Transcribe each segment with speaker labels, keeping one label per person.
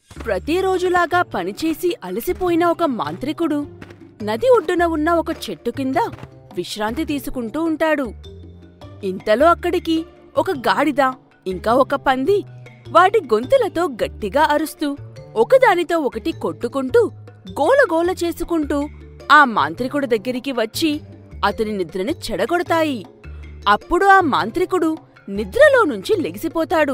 Speaker 1: ప్రతిరోజులాగా పనిచేసి అలసిపోయిన ఒక మాంత్రికుడు నది ఒడ్డున ఉన్న ఒక చెట్టు కింద విశ్రాంతి తీసుకుంటూ ఉంటాడు ఇంతలో అక్కడికి ఒక గాడిద ఇంకా ఒక పంది వాటి గొంతులతో గట్టిగా అరుస్తూ ఒకదానితో ఒకటి కొట్టుకుంటూ గోలగోల చేసుకుంటూ ఆ మాంత్రికుడు దగ్గరికి వచ్చి అతని నిద్రని చెడగొడతాయి అప్పుడు ఆ మాంత్రికుడు నిద్రలో నుంచి లెగిసిపోతాడు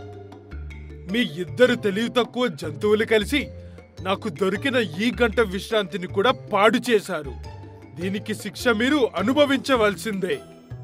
Speaker 2: మీ ఇద్దరు తెలివి తక్కువ జంతువులు కలిసి నాకు దొరికిన ఈ గంట విశ్రాంతిని కూడా పాడు చేశారు దీనికి శిక్ష మీరు అనుభవించవలసిందే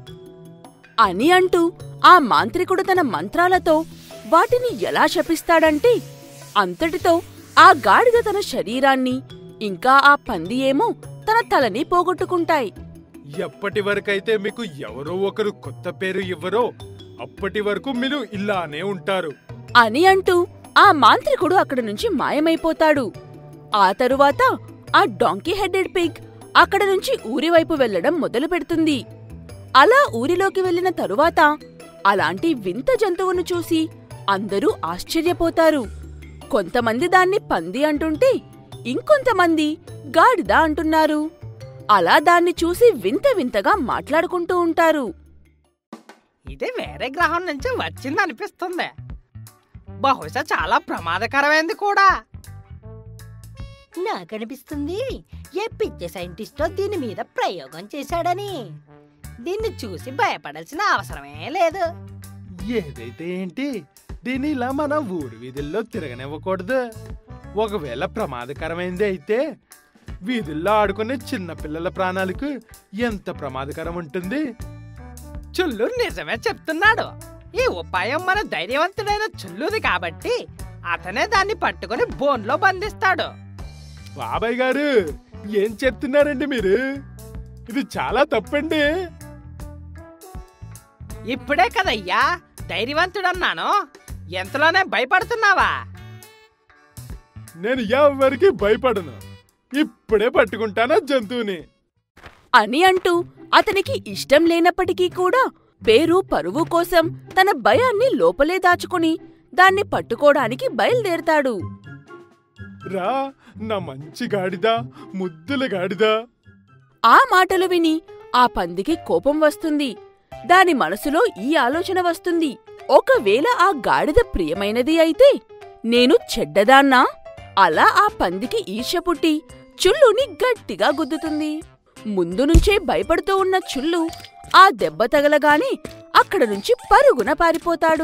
Speaker 1: అని అంటూ ఆ మాంత్రికుడు తన మంత్రాలతో వాటిని ఎలా శపిస్తాడంటే అంతటితో ఆ గాడిద తన శరీరాన్ని ఇంకా ఆ పంది ఏమో తన తలని పోగొట్టుకుంటాయి
Speaker 2: ఎప్పటి వరకైతే మీకు ఎవరో ఒకరు కొత్త పేరు ఇవ్వరో అప్పటి వరకు మీరు ఇలానే ఉంటారు
Speaker 1: అని అంటూ ఆ మాంత్రికుడు అక్కడి నుంచి మాయమైపోతాడు ఆ తరువాత ఆ డాంకీ హెడెడ్ పిగ్ అక్కడ నుంచి ఊరివైపు వెళ్లడం మొదలు పెడుతుంది అలా ఊరిలోకి వెళ్లిన తరువాత అలాంటి వింత జంతువును చూసి అందరూ ఆశ్చర్యపోతారు కొంతమంది దాన్ని పంది అంటుంటే ఇంకొంతమంది గాడిద అంటున్నారు అలా దాన్ని చూసి వింత వింతగా మాట్లాడుకుంటూ ఉంటారు
Speaker 3: ఇది వేరే గ్రహం నుంచి వచ్చింది అనిపిస్తుంది బహుశా చాలా ప్రమాదకరమైంది కూడా
Speaker 4: నాకనిపిస్తుంది ఏ పిచ్చి సైంటిస్టో దీని మీద ప్రయోగం చేశాడని
Speaker 3: దీన్ని చూసి భయపడాల్సిన అవసరమే లేదు
Speaker 2: ఏదైతే ఏంటి దీన్ని ఇలా మన ఊరి వీధుల్లో తిరగనివ్వకూడదు ఒకవేళ ప్రమాదకరమైంది అయితే వీధుల్లో ఆడుకునే చిన్న పిల్లల ప్రాణాలకు ఎంత ప్రమాదకరం ఉంటుంది
Speaker 3: చుల్లు నిజమే చెప్తున్నాడు ఈ ఉపాయం మన ధైర్యవంతుడైన చుల్లుది కాబట్టి అతనే దాన్ని పట్టుకొని బోన్లో బంధిస్తాడు
Speaker 2: బాబాయ్ గారు ఏం చెప్తున్నారండి మీరు ఇది చాలా తప్పండి
Speaker 3: ఇప్పుడే కదయ్యా ధైర్యవంతుడన్నాను ఎంతలోనే భయపడుతున్నావా
Speaker 2: నేను ఎవరికి భయపడను ఇప్పుడే పట్టుకుంటాను ఆ జంతువుని
Speaker 1: అని అంటూ అతనికి ఇష్టం లేనప్పటికీ కూడా పేరు పరువు కోసం తన భయాన్ని లోపలే దాచుకుని దాన్ని పట్టుకోడానికి బయలుదేరతాడు
Speaker 2: రా నా మంచి గాడిద ముద్దుల గాడిద
Speaker 1: ఆ మాటలు విని ఆ పందికి కోపం వస్తుంది దాని మనసులో ఈ ఆలోచన వస్తుంది ఒకవేళ ఆ గాడిద ప్రియమైనది అయితే నేను చెడ్డదాన్నా అలా ఆ పందికి ఈర్ష్య పుట్టి చుల్లుని గట్టిగా గుద్దుతుంది ముందు నుంచే భయపడుతూ ఉన్న చుల్లు ఆ దెబ్బ తగలగానే అక్కడ నుంచి పరుగున పారిపోతాడు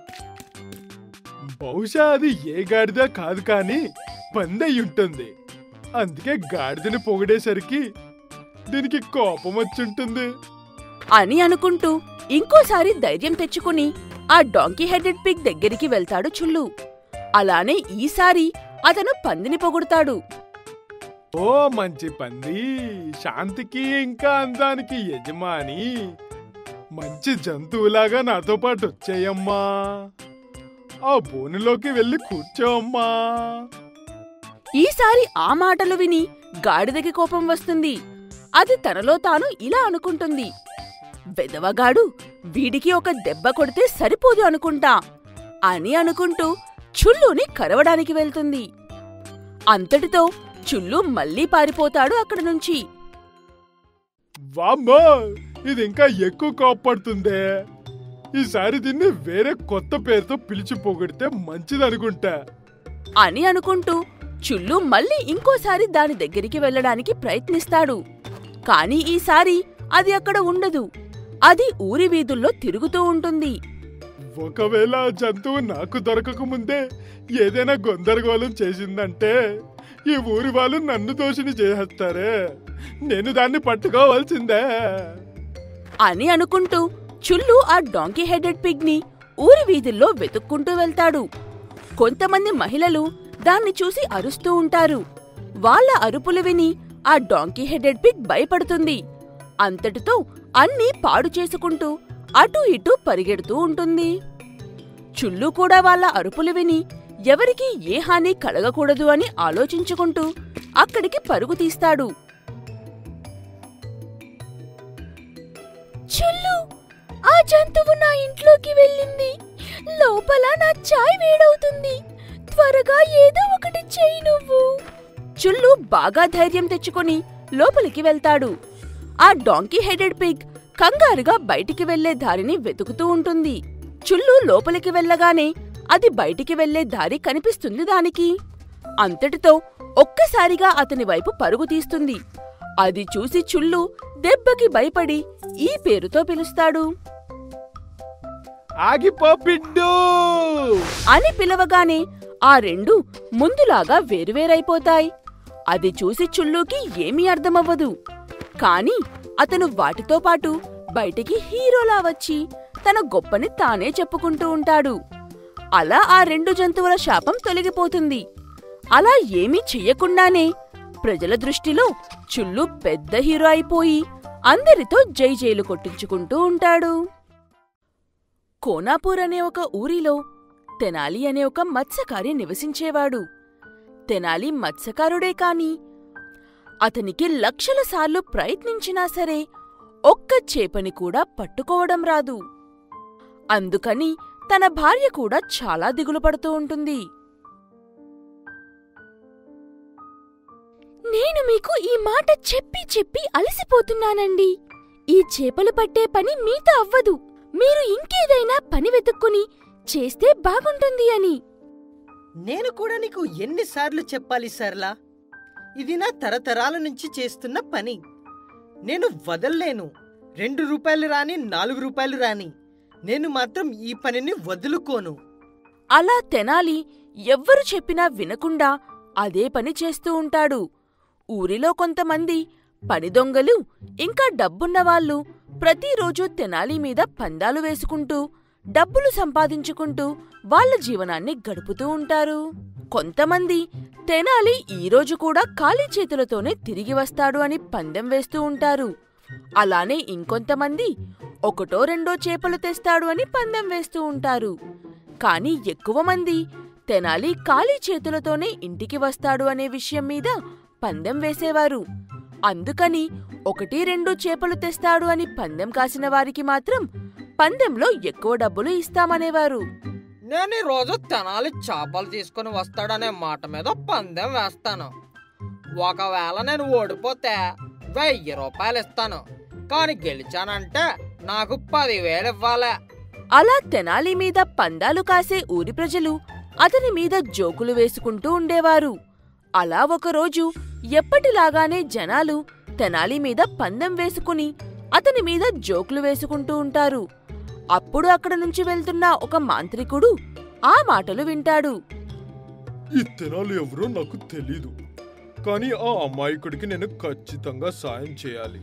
Speaker 2: బహుశా అది ఏ గాడిద కాదు కానీ పందయి ఉంటుంది అందుకే గాడిదని పొగిడేసరికి దీనికి కోపం వచ్చుంటుంది
Speaker 1: అని అనుకుంటూ ఇంకోసారి ధైర్యం తెచ్చుకుని ఆ డాంకీ హెడెడ్ పిగ్ దగ్గరికి వెళ్తాడు చుల్లు అలానే ఈసారి అతను పందిని పొగుడుతాడు
Speaker 2: ఓ మంచి పంది శాంతికి ఇంకా అందానికి యజమాని మంచి జంతువులాగా నాతో పాటు వచ్చేయమ్మా ఆ బోనులోకి వెళ్ళి కూర్చోమ్మా
Speaker 1: ఈసారి ఆ మాటలు విని గాడిదకి కోపం వస్తుంది అది తనలో తాను ఇలా అనుకుంటుంది వెదవగాడు వీడికి ఒక దెబ్బ కొడితే సరిపోదు అనుకుంటా అని అనుకుంటూ చుల్లుని కరవడానికి వెళ్తుంది అంతటితో చుల్లు మళ్ళీ పారిపోతాడు అక్కడి నుంచి
Speaker 2: వామ్మో ఇది ఇంకా ఎక్కువ కోప్పడుతుందే ఈసారి దీన్ని వేరే కొత్త పేరుతో పిలిచి పొగిడితే మంచిదనుకుంటా
Speaker 1: అని అనుకుంటూ చుల్లు మళ్ళీ ఇంకోసారి దాని దగ్గరికి వెళ్ళడానికి ప్రయత్నిస్తాడు కాని ఈసారి అది అక్కడ ఉండదు అది ఊరి వీధుల్లో తిరుగుతూ ఉంటుంది
Speaker 2: ఒకవేళ ఆ జంతువు నాకు దొరకక ముందే ఏదైనా గందరగోళం చేసిందంటే ఈ ఊరి వాళ్ళు నన్ను దోషిని చేసేస్తారే నేను దాన్ని పట్టుకోవాల్సిందే
Speaker 1: అని అనుకుంటూ చుల్లు ఆ డాంకీ హెడెడ్ పిగ్ని ఊరి వీధుల్లో వెతుక్కుంటూ వెళ్తాడు కొంతమంది మహిళలు దాన్ని చూసి అరుస్తూ ఉంటారు వాళ్ళ అరుపులు విని ఆ డాంకీ హెడెడ్ పిగ్ భయపడుతుంది అంతటితో అన్నీ పాడు చేసుకుంటూ అటూ ఇటూ పరిగెడుతూ ఉంటుంది చుల్లు కూడా వాళ్ళ అరుపులు విని ఎవరికీ ఏ హాని కలగకూడదు అని ఆలోచించుకుంటూ అక్కడికి పరుగు తీస్తాడు చుల్లు ఆ జంతువు నా ఇంట్లోకి వెళ్ళింది లోపల నా చాయ్ వేడవుతుంది త్వరగా ఏదో ఒకటి చెయ్యి నువ్వు చుల్లు బాగా ధైర్యం తెచ్చుకొని లోపలికి వెళ్తాడు ఆ డాంకీ హెడెడ్ పిగ్ కంగారుగా బయటికి వెళ్లే దారిని వెతుకుతూ ఉంటుంది చుల్లు లోపలికి వెళ్ళగానే అది బయటికి వెళ్లే దారి కనిపిస్తుంది దానికి అంతటితో ఒక్కసారిగా అతని వైపు పరుగు తీస్తుంది అది చూసి చుల్లు దెబ్బకి భయపడి ఈ పేరుతో పిలుస్తాడు
Speaker 2: ఆగిపో పిడ్డు
Speaker 1: అని పిలవగానే ఆ రెండు ముందులాగా వేరువేరైపోతాయి అది చూసి చుల్లుకి ఏమీ అర్థమవ్వదు కాని అతను వాటితో పాటు బయటికి హీరోలా వచ్చి తన గొప్పని తానే చెప్పుకుంటూ ఉంటాడు అలా ఆ రెండు జంతువుల శాపం తొలగిపోతుంది అలా ఏమీ చెయ్యకుండానే ప్రజల దృష్టిలో చుల్లు పెద్ద హీరో అయిపోయి అందరితో జై జైలు కొట్టించుకుంటూ ఉంటాడు కోనాపూర్ అనే ఒక ఊరిలో తెనాలి అనే ఒక మత్స్యకారి నివసించేవాడు తెనాలి మత్స్యకారుడే కాని అతనికి లక్షల సార్లు ప్రయత్నించినా సరే ఒక్క చేపని కూడా పట్టుకోవడం రాదు అందుకని తన భార్య కూడా చాలా దిగులు పడుతూ ఉంటుంది నేను మీకు ఈ మాట చెప్పి చెప్పి అలసిపోతున్నానండి ఈ చేపలు పట్టే పని మీతో అవ్వదు మీరు ఇంకేదైనా పని వెతుక్కుని చేస్తే బాగుంటుంది అని
Speaker 3: నేను కూడా నీకు ఎన్నిసార్లు చెప్పాలి సర్లా ఇది నా తరతరాల నుంచి చేస్తున్న పని నేను వదల్లేను రెండు రూపాయలు రాని నాలుగు రూపాయలు రాని నేను మాత్రం ఈ పనిని వదులుకోను
Speaker 1: అలా తెనాలి ఎవ్వరు చెప్పినా వినకుండా అదే పని చేస్తూ ఉంటాడు ఊరిలో కొంతమంది పని దొంగలు ఇంకా డబ్బున్నవాళ్ళు ప్రతిరోజూ తెనాలి మీద పందాలు వేసుకుంటూ డబ్బులు సంపాదించుకుంటూ వాళ్ళ జీవనాన్ని గడుపుతూ ఉంటారు కొంతమంది తెనాలి ఈరోజు కూడా ఖాళీ చేతులతోనే తిరిగి వస్తాడు అని పందెం వేస్తూ ఉంటారు అలానే ఇంకొంతమంది ఒకటో రెండో చేపలు తెస్తాడు అని పందెం వేస్తూ ఉంటారు కాని ఎక్కువ మంది తెనాలి ఖాళీ చేతులతోనే ఇంటికి వస్తాడు అనే విషయం మీద పందెం వేసేవారు అందుకని ఒకటి రెండు చేపలు తెస్తాడు అని పందెం కాసిన వారికి మాత్రం పందెంలో ఎక్కువ డబ్బులు ఇస్తామనేవారు
Speaker 3: నేను ఈ రోజు తెనాలి చేపలు తీసుకుని వస్తాడనే మాట మీద పందెం వేస్తాను ఒకవేళ నేను ఓడిపోతే వెయ్యి రూపాయలు ఇస్తాను కానీ గెలిచానంటే నాకు పదివేలు ఇవ్వాలి
Speaker 1: అలా తెనాలి మీద పందాలు కాసే ఊరి ప్రజలు అతని మీద జోకులు వేసుకుంటూ ఉండేవారు అలా ఒకరోజు ఎప్పటిలాగానే జనాలు తెనాలి మీద పందెం వేసుకుని అతని మీద జోకులు వేసుకుంటూ ఉంటారు అప్పుడు అక్కడ నుంచి వెళ్తున్న ఒక మాంత్రికుడు ఆ మాటలు వింటాడు
Speaker 2: ఈ తెనాలి ఎవరో నాకు తెలీదు కానీ ఆ అమాయకుడికి నేను ఖచ్చితంగా సాయం చేయాలి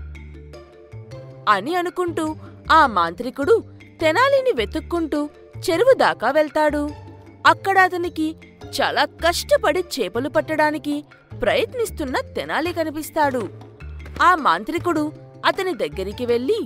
Speaker 1: అని అనుకుంటూ ఆ మాంత్రికుడు తెనాలిని వెతుక్కుంటూ చెరువు దాకా వెళ్తాడు అక్కడ అతనికి చాలా కష్టపడి చేపలు పట్టడానికి ప్రయత్నిస్తున్న తెనాలి కనిపిస్తాడు ఆ మాంత్రికుడు అతని దగ్గరికి వెళ్ళి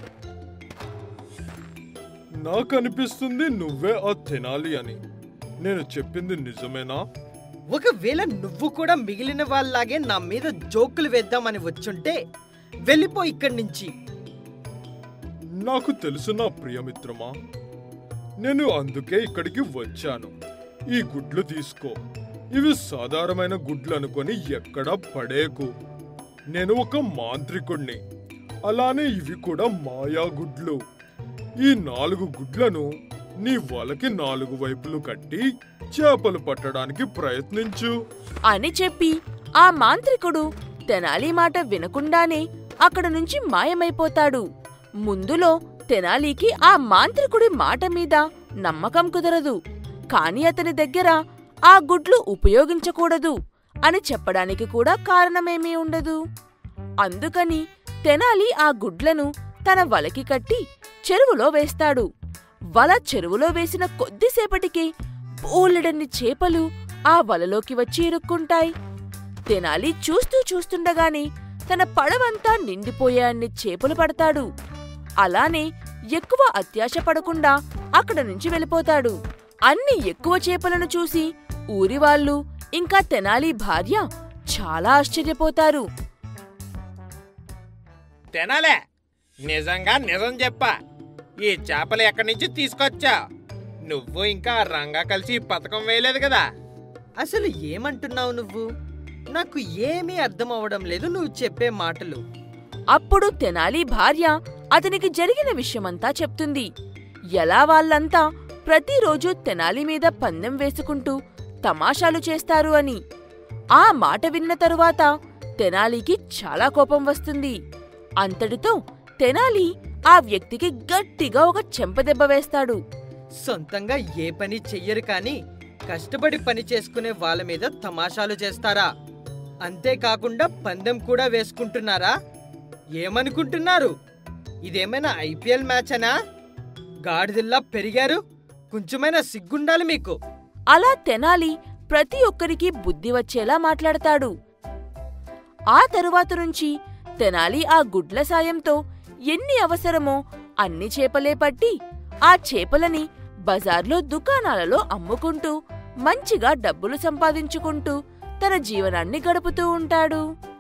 Speaker 2: నాకు అనిపిస్తుంది నువ్వే ఆ తెనాలి అని నేను చెప్పింది నిజమేనా
Speaker 3: ఒకవేళ నువ్వు కూడా మిగిలిన వాళ్ళలాగే నా మీద జోకులు వేద్దామని వచ్చుంటే వెళ్ళిపో ఇక్కడి నుంచి
Speaker 2: నాకు తెలుసు నా ప్రియమిత్రమా నేను అందుకే ఇక్కడికి వచ్చాను ఈ గుడ్లు తీసుకో ఇవి సాధారణమైన గుడ్లు అనుకొని ఎక్కడా పడేకు నేను ఒక మాంత్రికుణ్ణి అలానే ఇవి కూడా మాయా గుడ్లు ఈ నాలుగు గుడ్లను నీ వలకి నాలుగు వైపులు కట్టి చేపలు పట్టడానికి ప్రయత్నించు
Speaker 1: అని చెప్పి ఆ మాంత్రికుడు తెనాలి మాట వినకుండానే అక్కడ నుంచి మాయమైపోతాడు ముందులో తెనాలికి ఆ మాంత్రికుడి మాట మీద నమ్మకం కుదరదు కాని అతని దగ్గర ఆ గుడ్లు ఉపయోగించకూడదు అని చెప్పడానికి కూడా కారణమేమీ ఉండదు అందుకని తెనాలి ఆ గుడ్లను తన వలకి కట్టి చెరువులో వేస్తాడు వల చెరువులో వేసిన కొద్దిసేపటికి బోలెడన్ని చేపలు ఆ వలలోకి వచ్చి ఇరుక్కుంటాయి తెనాలి చూస్తూ చూస్తుండగానే తన పడవంతా నిండిపోయే అన్ని చేపలు పడతాడు అలానే ఎక్కువ అత్యాశ పడకుండా అక్కడ నుంచి వెళ్ళిపోతాడు అన్ని ఎక్కువ చేపలను చూసి ఊరివాళ్ళు ఇంకా తెనాలి భార్య చాలా ఆశ్చర్యపోతారు
Speaker 5: తినాలే నిజంగా నిజం చెప్పా ఈ చేపలు ఎక్కడి నుంచి తీసుకొచ్చా
Speaker 2: నువ్వు ఇంకా రంగా కలిసి ఈ పథకం వేయలేదు కదా
Speaker 3: అసలు ఏమంటున్నావు నువ్వు నాకు ఏమీ అర్థం అవడం లేదు నువ్వు చెప్పే మాటలు
Speaker 1: అప్పుడు తెనాలి భార్య అతనికి జరిగిన విషయమంతా చెప్తుంది ఎలా వాళ్ళంతా ప్రతిరోజు తెనాలి మీద పందెం వేసుకుంటూ తమాషాలు చేస్తారు అని ఆ మాట విన్న తరువాత తెనాలికి చాలా కోపం వస్తుంది అంతటితో తెనాలి ఆ వ్యక్తికి గట్టిగా ఒక చెంపదెబ్బ వేస్తాడు
Speaker 3: సొంతంగా ఏ పని చెయ్యరు కానీ కష్టపడి పని చేసుకునే వాళ్ళ మీద తమాషాలు చేస్తారా అంతేకాకుండా పందెం కూడా వేసుకుంటున్నారా ఏమనుకుంటున్నారు ఇదేమైనా ఐపీఎల్ మ్యాచ్ అనా గాడిదిల్లా పెరిగారు కొంచెమైనా సిగ్గుండాలి మీకు
Speaker 1: అలా తెనాలి ప్రతి ఒక్కరికి బుద్ధి వచ్చేలా మాట్లాడతాడు ఆ తరువాత నుంచి తెనాలి ఆ గుడ్ల సాయంతో ఎన్ని అవసరమో అన్ని చేపలే పట్టి ఆ చేపలని బజార్లో దుకాణాలలో అమ్ముకుంటూ మంచిగా డబ్బులు సంపాదించుకుంటూ తన జీవనాన్ని గడుపుతూ ఉంటాడు